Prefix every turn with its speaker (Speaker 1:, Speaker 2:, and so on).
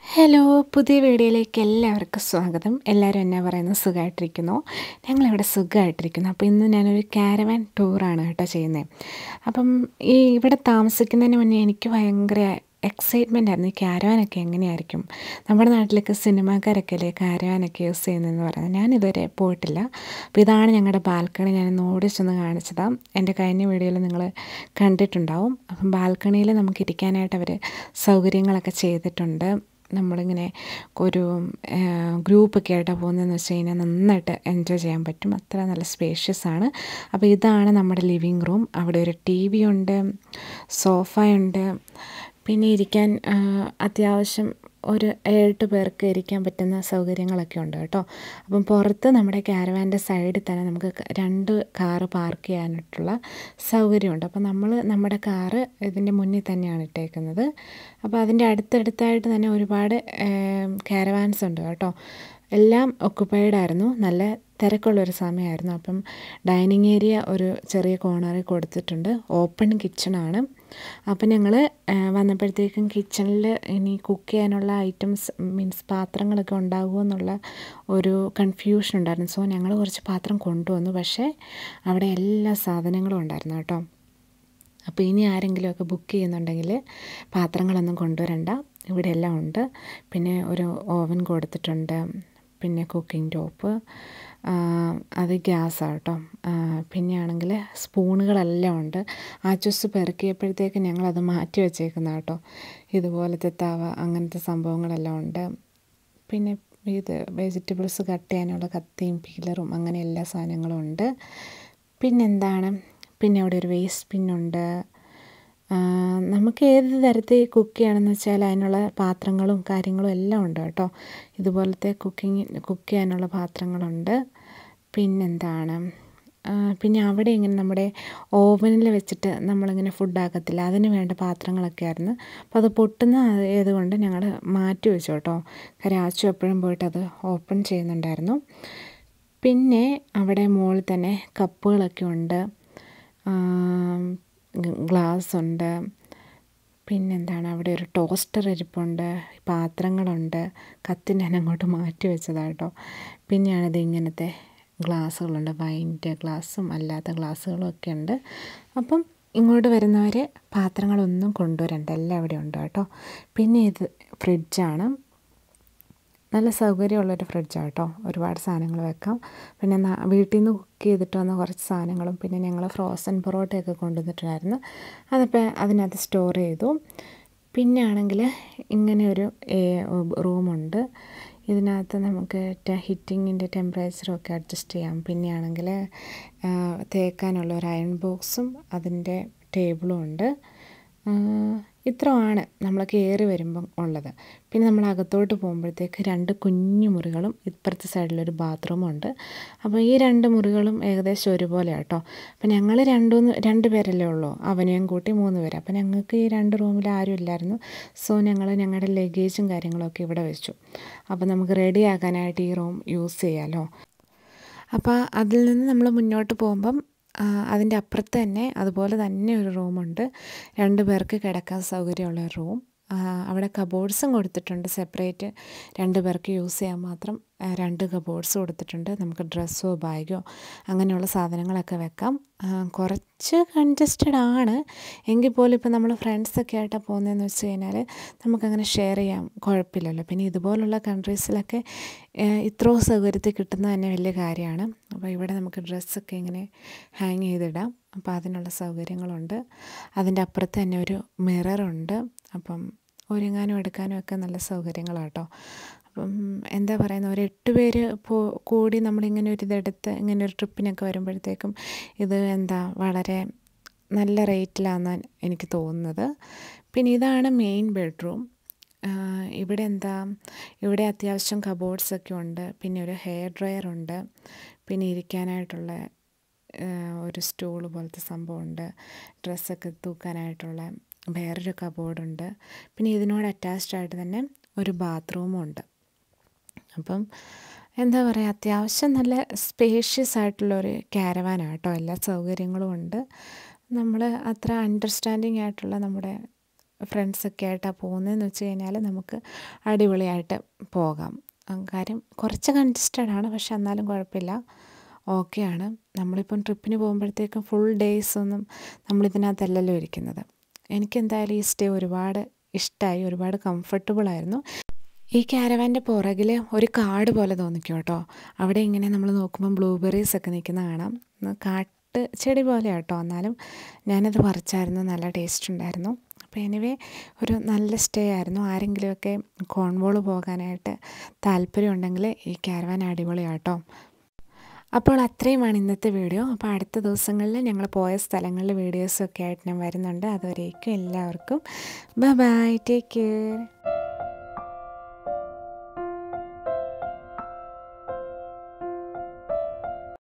Speaker 1: hello പുതിയ വീഡിയോയിലേക്ക് എല്ലാവർക്കും സ്വാഗതം എല്ലാവരും എന്നാ പറയുന്നത് സുഖമായിട്ടിരിക്കുന്നു ഞങ്ങളിവിടെ സുഖമായിട്ടിരിക്കുന്നു അപ്പോൾ ഇന്ന് ഞാനൊരു കാരവാൻ ടൂറാണ് കേട്ടോ ചെയ്യുന്നത് അപ്പം ഈ ഇവിടെ താമസിക്കുന്നതിന് മുന്നേ എനിക്ക് ഭയങ്കര എക്സൈറ്റ്മെൻ്റ് ആയിരുന്നു ഈ കാരവാനൊക്കെ എങ്ങനെയായിരിക്കും നമ്മുടെ നാട്ടിലൊക്കെ സിനിമാക്കാരൊക്കെ അല്ലേ കാരവാനൊക്കെ യൂസ് ചെയ്യുന്നതെന്ന് പറയുന്നത് ഞാൻ ഇതുവരെ പോയിട്ടില്ല അപ്പോൾ ഇതാണ് ഞങ്ങളുടെ ബാൽക്കണി ഞാൻ ഓടിച്ചൊന്ന് കാണിച്ചതാണ് എൻ്റെ കഴിഞ്ഞ വീഡിയോയിൽ നിങ്ങൾ കണ്ടിട്ടുണ്ടാവും അപ്പം ബാൽക്കണിയിൽ നമുക്ക് ഇരിക്കാനായിട്ട് അവർ സൗകര്യങ്ങളൊക്കെ ചെയ്തിട്ടുണ്ട് നമ്മളിങ്ങനെ ഒരു ഗ്രൂപ്പൊക്കെ ആയിട്ടാണ് പോകുന്നതെന്ന് വെച്ച് കഴിഞ്ഞാൽ നന്നായിട്ട് എൻജോയ് ചെയ്യാൻ പറ്റും അത്ര നല്ല സ്പേഷ്യസ് ആണ് അപ്പോൾ ഇതാണ് നമ്മുടെ ലിവിങ് റൂം അവിടെ ഒരു ടി വി ഉണ്ട് സോഫയുണ്ട് പിന്നെ ഇരിക്കാൻ അത്യാവശ്യം ഒരു ഏഴെട്ട് പേർക്ക് ഇരിക്കാൻ പറ്റുന്ന സൗകര്യങ്ങളൊക്കെ ഉണ്ട് കേട്ടോ അപ്പം പുറത്ത് നമ്മുടെ ക്യാരവാൻ്റെ സൈഡിൽ തന്നെ നമുക്ക് രണ്ട് കാറ് പാർക്ക് ചെയ്യാനായിട്ടുള്ള സൗകര്യമുണ്ട് അപ്പോൾ നമ്മൾ നമ്മുടെ കാറ് ഇതിൻ്റെ മുന്നിൽ തന്നെയാണ് ഇട്ടേക്കുന്നത് അപ്പോൾ അതിൻ്റെ അടുത്തടുത്തായിട്ട് തന്നെ ഒരുപാട് കാരവാൻസ് ഉണ്ട് കേട്ടോ എല്ലാം ഒക്കുപ്പൈഡ് ആയിരുന്നു നല്ല തിരക്കുള്ളൊരു സമയമായിരുന്നു അപ്പം ഡൈനിങ് ഏരിയ ഒരു ചെറിയ കോർണറിൽ കൊടുത്തിട്ടുണ്ട് ഓപ്പൺ കിച്ചണാണ് അപ്പം ഞങ്ങൾ വന്നപ്പോഴത്തേക്കും കിച്ചണിൽ ഇനി കുക്ക് ചെയ്യാനുള്ള ഐറ്റംസ് മീൻസ് പാത്രങ്ങളൊക്കെ ഉണ്ടാകുമോ എന്നുള്ള ഒരു കൺഫ്യൂഷൻ ഉണ്ടായിരുന്നു സോ ഞങ്ങൾ കുറച്ച് പാത്രം കൊണ്ടുവന്നു പക്ഷേ അവിടെ എല്ലാ സാധനങ്ങളും ഉണ്ടായിരുന്നു കേട്ടോ അപ്പോൾ ഇനി ആരെങ്കിലുമൊക്കെ ബുക്ക് ചെയ്യുന്നുണ്ടെങ്കിൽ പാത്രങ്ങളൊന്നും കൊണ്ടുവരണ്ട ഇവിടെ എല്ലാം ഉണ്ട് പിന്നെ ഒരു ഓവൻ കൊടുത്തിട്ടുണ്ട് പിന്നെ കുക്കിംഗ് ടോപ്പ് അത് ഗ്യാസാണ് കേട്ടോ പിന്നെ ആണെങ്കിൽ സ്പൂണുകളെല്ലാം ഉണ്ട് ആ ചുസ് പെറുക്കിയപ്പോഴത്തേക്ക് ഞങ്ങളത് മാറ്റി വെച്ചേക്കുന്ന കേട്ടോ ഇതുപോലത്തെ തവ അങ്ങനത്തെ സംഭവങ്ങളെല്ലാം ഉണ്ട് പിന്നെ ഇത് വെജിറ്റബിൾസ് കട്ട് ചെയ്യാനുള്ള കത്തിയും പീലറും അങ്ങനെ എല്ലാ സാധനങ്ങളും ഉണ്ട് പിന്നെന്താണ് പിന്നെ അവിടെ ഒരു വേസ്റ്റ് പിന്നുണ്ട് നമുക്ക് ഏത് തരത്തിൽ കുക്ക് ചെയ്യണമെന്ന് വെച്ചാൽ അതിനുള്ള പാത്രങ്ങളും കാര്യങ്ങളും എല്ലാം ഉണ്ട് കേട്ടോ ഇതുപോലത്തെ കുക്കിങ് കുക്ക് ചെയ്യാനുള്ള പാത്രങ്ങളുണ്ട് പിന്നെന്താണ് പിന്നെ അവിടെ ഇങ്ങനെ നമ്മുടെ ഓവനിൽ വെച്ചിട്ട് നമ്മളിങ്ങനെ ഫുഡാക്കത്തില്ല അതിന് വേണ്ട പാത്രങ്ങളൊക്കെ ആയിരുന്നു അപ്പോൾ അത് പൊട്ടുന്ന ആയതുകൊണ്ട് ഞങ്ങൾ മാറ്റി വെച്ചു കേട്ടോ കാര്യം ആച്ചു എപ്പോഴും പോയിട്ട് അത് ഓപ്പൺ ചെയ്യുന്നുണ്ടായിരുന്നു പിന്നെ അവിടെ മുകളിൽ തന്നെ കപ്പുകളൊക്കെ ഉണ്ട് ഗ്ലാസ് ഉണ്ട് പിന്നെന്താണ് അവിടെ ഒരു ടോസ്റ്റർ ഇരിപ്പുണ്ട് പാത്രങ്ങളുണ്ട് കത്തി ഞാൻ അങ്ങോട്ട് മാറ്റി വെച്ചതാണ് കേട്ടോ പിന്നെയാണിത് ഇങ്ങനത്തെ ഗ്ലാസ്സുകളുണ്ട് വൈൻ്റെ ഗ്ലാസ്സും അല്ലാത്ത ഗ്ലാസ്സുകളും ഒക്കെ ഉണ്ട് അപ്പം ഇങ്ങോട്ട് വരുന്നവർ പാത്രങ്ങളൊന്നും കൊണ്ടുവരണ്ട എല്ലാം അവിടെ ഉണ്ട് കേട്ടോ പിന്നെ ഇത് ഫ്രിഡ്ജാണ് നല്ല സൗകര്യമുള്ളൊരു ഫ്രിഡ്ജാണ് കേട്ടോ ഒരുപാട് സാധനങ്ങൾ വെക്കാം പിന്നെ വീട്ടിൽ നിന്ന് കുക്ക് ചെയ്തിട്ട് വന്ന കുറച്ച് സാധനങ്ങളും പിന്നെ ഞങ്ങൾ ഫ്രോസൺ പൊറോട്ടയൊക്കെ കൊണ്ടുവന്നിട്ടുണ്ടായിരുന്നു അതിപ്പോൾ അതിനകത്ത് സ്റ്റോർ ചെയ്തു പിന്നെ ആണെങ്കിൽ ഇങ്ങനെ ഒരു റൂമുണ്ട് ഇതിനകത്ത് നമുക്ക് ഹീറ്റിങ്ങിൻ്റെ ടെമ്പറേച്ചറൊക്കെ അഡ്ജസ്റ്റ് ചെയ്യാം പിന്നെയാണെങ്കിൽ തേക്കാനുള്ള ഒരു അയൺ ബോക്സും അതിൻ്റെ ടേബിളും ഉണ്ട് ഇത്രയാണ് നമ്മൾ കയറി വരുമ്പം ഉള്ളത് പിന്നെ നമ്മൾ അകത്തോട്ട് പോകുമ്പോഴത്തേക്ക് രണ്ട് കുഞ്ഞു മുറികളും ഇപ്പുറത്തെ സൈഡിലൊരു ബാത്റൂമും ഉണ്ട് അപ്പോൾ ഈ രണ്ട് മുറികളും ഏകദേശം ഒരുപോലെ കേട്ടോ അപ്പോൾ ഞങ്ങൾ രണ്ടൂന്ന് രണ്ട് പേരല്ലേ ഉള്ളൂ അവനെയും കൂട്ടി മൂന്ന് പേര് അപ്പോൾ ഞങ്ങൾക്ക് ഈ രണ്ട് റൂമിൽ ആരും ഇല്ലായിരുന്നു സോ ഞങ്ങൾ ഞങ്ങളുടെ ലഗേജും കാര്യങ്ങളൊക്കെ ഇവിടെ വെച്ചു അപ്പോൾ നമുക്ക് റെഡി ആക്കാനായിട്ട് ഈ റൂം യൂസ് ചെയ്യാമല്ലോ അപ്പോൾ അതിൽ നിന്ന് നമ്മൾ മുന്നോട്ട് പോകുമ്പം അതിൻ്റെ അപ്പുറത്ത് തന്നെ അതുപോലെ തന്നെ ഒരു റൂമുണ്ട് രണ്ട് പേർക്ക് കിടക്കാൻ സൗകര്യമുള്ള റൂം അവിടെ കബോർഡ്സും കൊടുത്തിട്ടുണ്ട് സെപ്പറേറ്റ് രണ്ട് പേർക്ക് യൂസ് ചെയ്യാൻ മാത്രം രണ്ട് കബോർഡ്സ് കൊടുത്തിട്ടുണ്ട് നമുക്ക് ഡ്രസ്സോ ബാഗോ അങ്ങനെയുള്ള സാധനങ്ങളൊക്കെ വെക്കാം കുറച്ച് കൺജസ്റ്റഡ് ആണ് എങ്കിൽ പോലും ഇപ്പോൾ നമ്മൾ ഫ്രണ്ട്സൊക്കെ ആയിട്ടാണ് പോകുന്നതെന്ന് വെച്ച് കഴിഞ്ഞാൽ നമുക്കങ്ങനെ ഷെയർ ചെയ്യാം കുഴപ്പമില്ലല്ലോ പിന്നെ ഇതുപോലുള്ള കൺട്രീസിലൊക്കെ ഇത്രയും സൗകര്യത്തിൽ കിട്ടുന്നത് തന്നെ വലിയ കാര്യമാണ് അപ്പോൾ ഇവിടെ നമുക്ക് ഡ്രസ്സൊക്കെ ഇങ്ങനെ ഹാങ് ചെയ്തിടാം അപ്പോൾ അതിനുള്ള സൗകര്യങ്ങളുണ്ട് അതിൻ്റെ അപ്പുറത്ത് തന്നെ ഒരു മിററുണ്ട് അപ്പം ഒരുങ്ങാനും എടുക്കാനും ഒക്കെ നല്ല സൗകര്യങ്ങളാണ് കേട്ടോ അപ്പം എന്താ പറയുന്നത് ഒരു എട്ട് പേര് പോ കൂടി നമ്മളിങ്ങനെ ഒരു ഇതെടുത്ത് ഇങ്ങനെ ഒരു ട്രിപ്പിനൊക്കെ വരുമ്പോഴത്തേക്കും ഇത് എന്താ വളരെ നല്ല റേറ്റിലാണെന്നാണ് എനിക്ക് തോന്നുന്നത് പിന്നെ ഇതാണ് മെയിൻ ബെഡ്റൂം ഇവിടെ എന്താ ഇവിടെ അത്യാവശ്യം കബോർഡ്സൊക്കെ ഉണ്ട് പിന്നെ ഒരു ഹെയർ ഡ്രയർ ഉണ്ട് പിന്നെ ഇരിക്കാനായിട്ടുള്ള ഒരു സ്റ്റൂൾ പോലത്തെ സംഭവമുണ്ട് ഡ്രസ്സൊക്കെ തൂക്കാനായിട്ടുള്ള വേറൊരു കബോർഡുണ്ട് പിന്നെ ഇതിനോട് അറ്റാച്ച്ഡ് ആയിട്ട് തന്നെ ഒരു ബാത്റൂമും ഉണ്ട് അപ്പം എന്താ പറയുക അത്യാവശ്യം നല്ല സ്പേഷ്യസ് ആയിട്ടുള്ളൊരു ക്യാരവാനാണ് കേട്ടോ എല്ലാ സൗകര്യങ്ങളും ഉണ്ട് നമ്മൾ അത്ര അണ്ടർസ്റ്റാൻഡിങ് ആയിട്ടുള്ള നമ്മുടെ ഫ്രണ്ട്സൊക്കെ ആയിട്ടാണ് പോകുന്നതെന്ന് വെച്ച് കഴിഞ്ഞാൽ നമുക്ക് അടിപൊളിയായിട്ട് പോകാം കാര്യം കുറച്ച് കൺജസ്റ്റഡ് ആണ് പക്ഷെ എന്നാലും കുഴപ്പമില്ല ഓക്കെയാണ് നമ്മളിപ്പം ട്രിപ്പിന് പോകുമ്പോഴത്തേക്കും ഫുൾ ഡേയ്സ് ഒന്നും നമ്മളിതിനകത്തല്ലല്ലോ ഇരിക്കുന്നത് എനിക്കെന്തായാലും ഈ സ്റ്റേ ഒരുപാട് ഇഷ്ടമായി ഒരുപാട് കംഫർട്ടബിൾ ആയിരുന്നു ഈ ക്യാരവാൻ്റെ പുറകിൽ ഒരു കാട് പോലെ തോന്നിക്കും കേട്ടോ അവിടെ ഇങ്ങനെ നമ്മൾ നോക്കുമ്പം ബ്ലൂബെറീസ് ഒക്കെ നിൽക്കുന്ന കാണാം കാട്ട് ചെടി പോലെ കേട്ടോ എന്നാലും ഞാനത് പറിച്ചായിരുന്നു നല്ല ടേസ്റ്റ് ഉണ്ടായിരുന്നു അപ്പോൾ എനിവേ ഒരു നല്ല സ്റ്റേ ആയിരുന്നു ആരെങ്കിലുമൊക്കെ കോൺവോൾ പോകാനായിട്ട് താല്പര്യമുണ്ടെങ്കിൽ ഈ ക്യാരവാൻ അടിപൊളിയാട്ടോ അപ്പോൾ അത്രയുമാണ് ഇന്നത്തെ വീഡിയോ അപ്പോൾ അടുത്ത ദിവസങ്ങളിൽ ഞങ്ങൾ പോയ സ്ഥലങ്ങളിലെ വീഡിയോസൊക്കെ ആയിട്ട് ഞാൻ വരുന്നുണ്ട് അതുവരേക്കും എല്ലാവർക്കും ബൈ ബൈ ടേക്ക് കെയർ